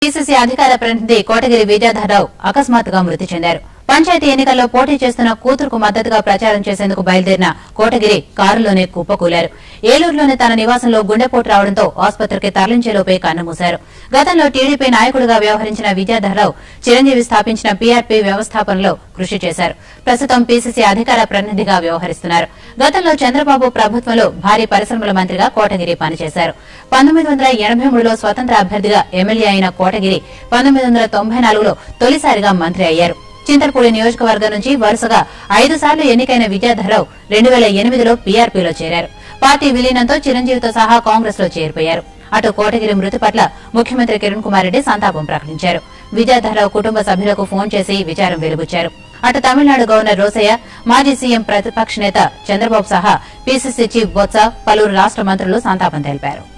PCC అధికార ప్రతినిధి కోటగిరి విద్యాధరరావు అకస్మాత్తుగా మృతి చెందారు పంచాయతీ ఎన్నికల్లో పోటీ చేస్తున్న కూతురుకు మద్దతుగా ప్రచారం చేసేందుకు బయలుదేరిన కోటగిరి కారులోనే కుప్పకూలారు ఏలూరులోని తన నివాసంలో గుండెపోటు రావడంతో ఆసుపత్రికి తరలించేలోపే కన్నుమూశారు గతంలో టీడీపీ నాయకుడిగా వ్యవహరించిన విద్యాధరరావు చిరంజీవి స్థాపించిన పీఆర్పీ వ్యవస్థాపనలో కృషి చేశారు ప్రస్తుతం పీసీసీ అధికార ప్రతినిధిగా వ్యవహరిస్తున్నారు గతంలో చంద్రబాబు ప్రభుత్వంలో భారీ పరిశ్రమల మంత్రిగా కోటగిరి పనిచేశారు పంతొమ్మిది వందల ఎనభై మూడులో స్వతంత్ర అభ్యర్థిగా ఎమ్మెల్యే అయిన కోటగిరి పంతొమ్మిది వందల తొంభై నాలుగులో తొలిసారిగా మంత్రి అయ్యారు చింతలపూడి నియోజకవర్గం నుంచి వరుసగా ఐదు సార్లు ఎన్నికైన విద్యాధరరావు రెండు వేల ఎనిమిదిలో పీఆర్పీలో చేరారు పార్టీ విలీనంతో చిరంజీవితో సహా కాంగ్రెస్ లో చేరిపోయారు అటు కోటగిరి మృతి పట్ల ముఖ్యమంత్రి కిరణ్ కుమార్ రెడ్డి సంతాపం ప్రకటించారు విద్యాధరరావు కుటుంబ సభ్యులకు ఫోన్ చేసి విచారం వెలుబుచ్చారు అటు తమిళనాడు గవర్నర్ రోసయ్య మాజీ సీఎం ప్రతిపక్ష నేత చంద్రబాబు సహా పీసీసీ చీఫ్ బొత్స పలువురు రాష్ట్ర మంత్రులు సంతాపం తెలిపారు